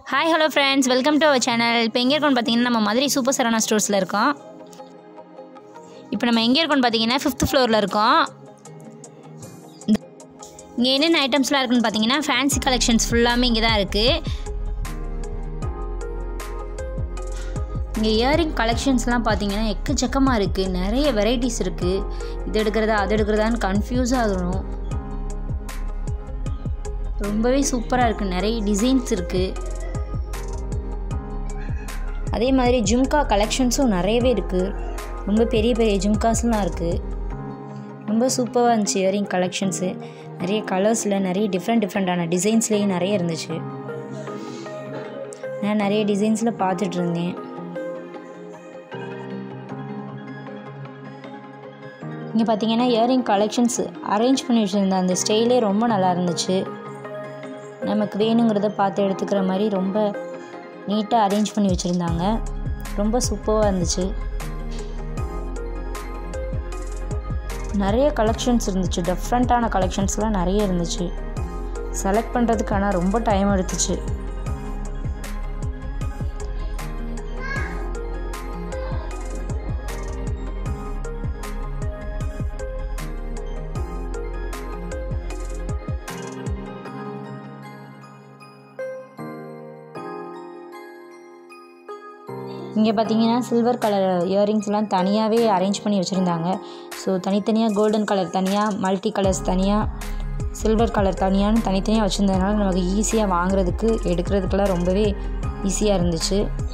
hi hello friends welcome to our channel இப்போ எங்கே இருக்கோம்னு பார்த்தீங்கன்னா நம்ம மதுரை சூப்பர் சரவணா ஸ்டோர்ஸில் இருக்கோம் இப்போ நம்ம எங்கே இருக்கோம்னு பார்த்தீங்கன்னா ஃபிஃப்த் ஃப்ளோரில் இருக்கோம் இங்கே என்னென்ன ஐட்டம்ஸ்லாம் இருக்குன்னு பார்த்தீங்கன்னா ஃபேன்சி கலெக்ஷன்ஸ் ஃபுல்லாமே இங்கே தான் இருக்குது இங்கே இயரிங் கலெக்ஷன்ஸ்லாம் பார்த்தீங்கன்னா எக்கச்சக்கமாக இருக்குது நிறைய வெரைட்டிஸ் இருக்குது இது எடுக்கிறதா அது எடுக்கிறதான்னு கன்ஃபியூஸ் ஆகணும் ரொம்பவே சூப்பராக இருக்குது நிறைய டிசைன்ஸ் இருக்குது அதே மாதிரி ஜும்கா கலெக்ஷன்ஸும் நிறையவே இருக்குது ரொம்ப பெரிய பெரிய ஜும்காஸ்லாம் இருக்குது ரொம்ப சூப்பராக இருந்துச்சு இயரிங் கலெக்ஷன்ஸு நிறைய கலர்ஸில் நிறைய டிஃப்ரெண்ட் டிஃப்ரெண்ட்டான டிசைன்ஸ்லேயும் நிறைய இருந்துச்சு நான் நிறைய டிசைன்ஸில் பார்த்துட்டு இருந்தேன் இங்கே பார்த்தீங்கன்னா இயரிங் கலெக்ஷன்ஸ் அரேஞ்ச் பண்ணி வச்சுருந்த அந்த ஸ்டைலே ரொம்ப நல்லா இருந்துச்சு நமக்கு வேணுங்கிறத பார்த்து எடுத்துக்கிற மாதிரி ரொம்ப நீட்டாக அரேஞ்ச் பண்ணி வச்சுருந்தாங்க ரொம்ப சூப்பராக இருந்துச்சு நிறைய கலெக்ஷன்ஸ் இருந்துச்சு டிஃப்ரெண்ட்டான கலெக்ஷன்ஸ்லாம் நிறைய இருந்துச்சு செலக்ட் பண்ணுறதுக்கு ஆனால் ரொம்ப டைம் எடுத்துச்சு இங்கே பார்த்தீங்கன்னா சில்வர் கலர் இயரிங்ஸ்லாம் தனியாகவே அரேஞ்ச் பண்ணி வச்சுருந்தாங்க ஸோ தனித்தனியாக கோல்டன் கலர் தனியாக மல்டி கலர்ஸ் தனியாக சில்வர் கலர் தனியான்னு தனித்தனியாக வச்சுருந்ததுனால நமக்கு ஈஸியாக வாங்குறதுக்கு எடுக்கிறதுக்கெல்லாம் ரொம்பவே ஈஸியாக இருந்துச்சு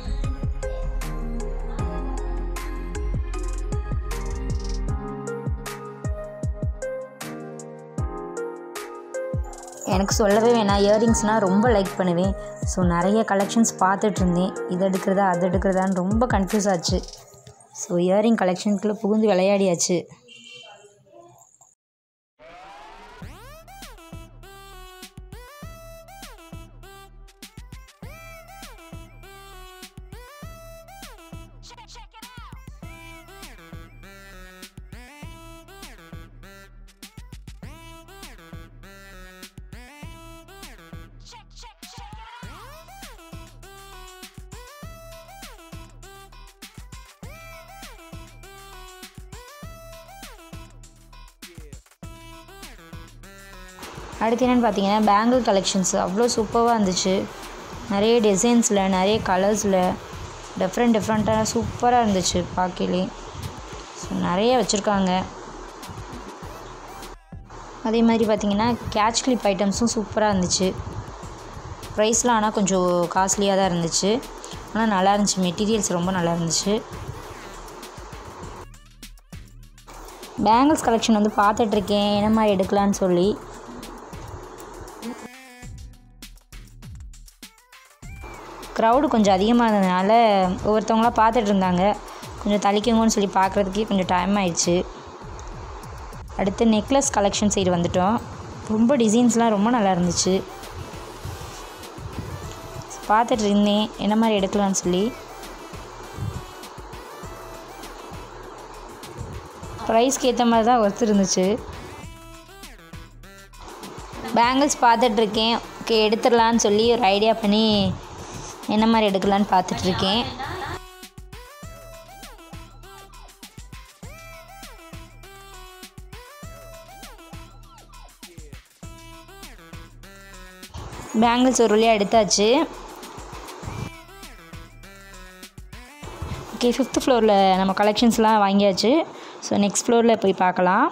எனக்கு சொல்லவே வேணாம் இயரிங்ஸ்னால் ரொம்ப லைக் பண்ணுவேன் ஸோ நிறைய கலெக்ஷன்ஸ் பார்த்துட்டு இருந்தேன் இது எடுக்கிறதா அது எடுக்கிறதான்னு ரொம்ப கன்ஃபியூஸ் ஆச்சு ஸோ இயரிங் கலெக்ஷனுக்குள்ளே புகுந்து விளையாடியாச்சு அடுத்து என்னென்னு பார்த்தீங்கன்னா பேங்கிள் கலெக்ஷன்ஸ் அவ்வளோ சூப்பராக இருந்துச்சு நிறைய டிசைன்ஸில் நிறைய கலர்ஸில் டிஃப்ரெண்ட் டிஃப்ரெண்ட்டாக சூப்பராக இருந்துச்சு பார்க்கலே ஸோ நிறைய வச்சுருக்காங்க அதே மாதிரி பார்த்தீங்கன்னா கேட்ச் கிளிப் ஐட்டம்ஸும் சூப்பராக இருந்துச்சு ப்ரைஸ்லாம் ஆனால் கொஞ்சம் காஸ்ட்லியாக தான் இருந்துச்சு ஆனால் நல்லா இருந்துச்சு மெட்டீரியல்ஸ் ரொம்ப நல்லா இருந்துச்சு பேங்கிள்ஸ் கலெக்ஷன் வந்து பார்த்துட்ருக்கேன் என்ன மாதிரி எடுக்கலான்னு சொல்லி க்ரௌடு கொஞ்சம் அதிகமாக இருந்ததுனால ஒவ்வொருத்தவங்களாம் பார்த்துட்டு இருந்தாங்க கொஞ்சம் தளிக்கங்கன்னு சொல்லி பார்க்குறதுக்கே கொஞ்சம் டைம் ஆயிடுச்சு அடுத்து நெக்லஸ் கலெக்ஷன் சைடு வந்துட்டோம் ரொம்ப டிசைன்ஸ்லாம் ரொம்ப நல்லா இருந்துச்சு பார்த்துட்டு இருந்தேன் என்ன மாதிரி எடுக்கலான்னு சொல்லி ப்ரைஸ்க்கு ஏற்ற மாதிரி தான் ஒர்த்து இருந்துச்சு பேங்கிள்ஸ் பார்த்துட்ருக்கேன் ஓகே எடுத்துடலான்னு சொல்லி ஒரு ஐடியா பண்ணி என்ன மாதிரி எடுக்கலான்னு பார்த்துட்ருக்கேன் பேங்கிள்ஸ் ஒரு வழியாக எடுத்தாச்சு ஓகே ஃபிஃப்த் ஃப்ளோரில் நம்ம கலெக்ஷன்ஸ்லாம் வாங்கியாச்சு ஸோ நெக்ஸ்ட் ஃப்ளோரில் போய் பார்க்கலாம்